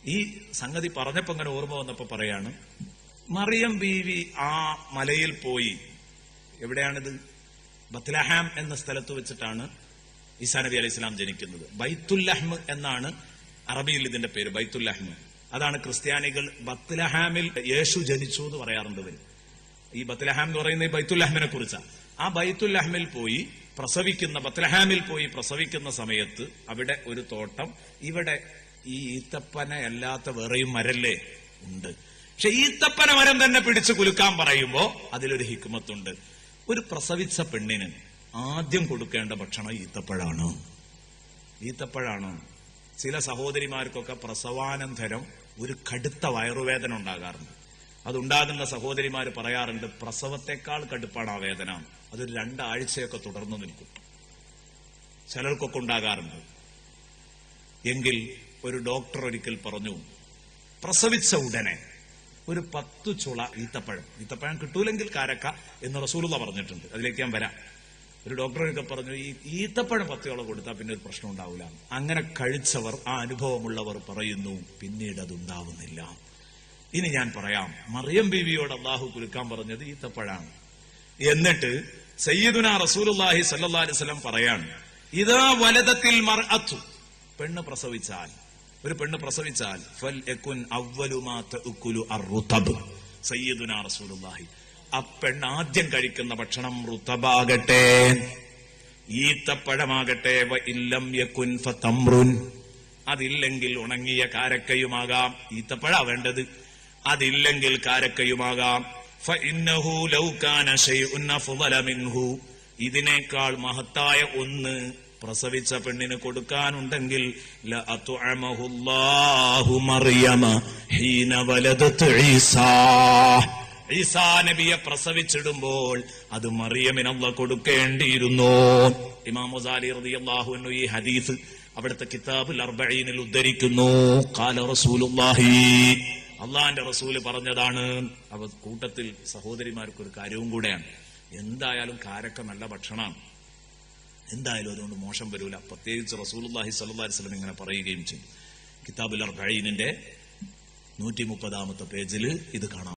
ഈ സംഗതി പറഞ്ഞപ്പോ അങ്ങനെ ഓർമ്മ വന്നപ്പോ പറയാണ് മറിയം ബീവി ആ മലയിൽ പോയി എവിടെയാണിത് ബത്ലഹാം എന്ന സ്ഥലത്ത് വെച്ചിട്ടാണ് ഈസാ നബി അലൈഹി സ്വലാം ജനിക്കുന്നത് ബൈത്തുല്ലഹ്മ് എന്നാണ് അറബിയിൽ ഇതിന്റെ പേര് ബൈത്തുല്ലഹ്മ് അതാണ് ക്രിസ്ത്യാനികൾ ബത്ലഹാമിൽ യേശു ജനിച്ചു എന്ന് പറയാറുണ്ട് ഇവര് ഈ ബത്ലഹാം എന്ന് പറയുന്ന ഈ ബൈത്തുല്ലഹ്മിനെ കുറിച്ചാണ് ആ ബൈത്തുല്ലഹ്മിൽ പോയി പ്രസവിക്കുന്ന ബത്ലഹാമിൽ പോയി പ്രസവിക്കുന്ന സമയത്ത് അവിടെ ഒരു തോട്ടം ഇവിടെ ഈ ഈത്തപ്പന അല്ലാത്ത വേറെയും മരല്ലേ ഉണ്ട് പക്ഷെ ഈത്തപ്പന മരം തന്നെ പിടിച്ചു കുലുക്കാൻ പറയുമ്പോ അതിലൊരു ഹിക്മത്തുണ്ട് ഒരു പ്രസവിച്ച പെണ്ണിന് ആദ്യം കൊടുക്കേണ്ട ഭക്ഷണം ഈത്തപ്പഴാണ് ഈത്തപ്പഴാണ് ചില സഹോദരിമാർക്കൊക്കെ പ്രസവാനന്തരം ഒരു കടുത്ത വയറുവേദന ഉണ്ടാകാറുണ്ട് അതുണ്ടാകുന്ന സഹോദരിമാർ പറയാറുണ്ട് പ്രസവത്തെക്കാൾ കടുപ്പാണ് ആ വേദന അതൊരു രണ്ടാഴ്ചയൊക്കെ തുടർന്നു നിൽക്കും ചിലർക്കൊക്കെ ഉണ്ടാകാറുണ്ട് എങ്കിൽ ഒരു ഡോക്ടർ ഒരിക്കൽ പറഞ്ഞു പ്രസവിച്ച ഉടനെ ഒരു പത്ത് ചുള ഈത്തപ്പഴം ഈത്തപ്പഴം കിട്ടൂലെങ്കിൽ കാരക്ക എന്ന് റസൂലുള്ള പറഞ്ഞിട്ടുണ്ട് അതിലേക്ക് ഞാൻ വരാം ഒരു ഡോക്ടറൊക്കെ പറഞ്ഞു ഈ ഈത്തപ്പഴം പത്തുകളെ കൊടുത്താൽ പിന്നെ ഒരു പ്രശ്നം ഉണ്ടാവില്ല അങ്ങനെ കഴിച്ചവർ ആ അനുഭവമുള്ളവർ പറയുന്നു പിന്നീട് അതുണ്ടാവുന്നില്ല ഇനി ഞാൻ പറയാം മറിയം ബീവിയോട് അള്ളാഹു കുലുക്കാൻ പറഞ്ഞത് ഈത്തപ്പഴാണ് എന്നിട്ട് സയ്യിദുന റസൂലുള്ളാഹി സല്ലല്ലാഹു അലൈഹി വസല്ലം പറയാണ് ഇതാ വലതത്തിൽ മർഅത്തു പെണ്ണ് പ്രസവിച്ചാൽ ഒരു പെണ്ണ് പ്രസവിച്ചാൽ ഫൽ യകുൻ അവ്വലു മാ തഅക്കുലു അർറുതബ് സയ്യിദുന റസൂലുള്ളാഹി ആ പെണ്ണ് ആദ്യം കഴിക്കുന്ന ഭക്ഷണം റുതബാകട്ടെ ഈത്തപ്പഴമാകട്ടെ വ ഇല്ലം യകുൻ ഫതംറുൻ അതില്ലെങ്കിൽ ഉണങ്ങിയ കാരക്കയുമാകാം ഈത്തപ്പഴ വേണ്ടത് അതില്ലെങ്കിൽ കാരക്കയുമാകാം ഫഇന്നഹു ലൗ കാന ശൈഉൻ അഫ്ളല മിൻഹു ഇതിനേക്കാൾ മഹത്തായ ഒന്ന് പ്രസവിച്ച പെണ്ണിന് കൊടുക്കാനുണ്ടെങ്കിൽ ലഅത്അമഹുല്ലാഹു മറിയമ ഹീന വലദത് ഈസാ ഈസാ നബിയെ പ്രസവിച്ചിടുമ്പോൾ അത് മറിയമിനല്ല കൊടുക്കേണ്ടിയിരുന്നു ഇമാം മുസാലി റളിയല്ലാഹു അൻഹു ഈ ഹദീസ് അവിടുത്തെ കിതാബുൽ അർബഈനിൽ ഉദ്ധരിക്കുന്നു ഖാല റസൂലുള്ളാഹി അള്ളാന്റെ റസൂല് പറഞ്ഞതാണ് അവ കൂട്ടത്തിൽ സഹോദരിമാർക്ക് ഒരു കാര്യവും കൂടെയാണ് എന്തായാലും കാരക്ക നല്ല ഭക്ഷണമാണ് എന്തായാലും അതുകൊണ്ട് മോശം വരൂല പ്രത്യേകിച്ച് റസൂലുള്ളാഹി സ്വല്ലല്ലാഹി അലൈഹി വസല്ലം ഇങ്ങനെ പറയുകയും ചെയ്യും കിതാബുൽ അർബഈനിന്റെ നൂറ്റി മുപ്പതാമത്തെ പേജിൽ ഇത് കാണാം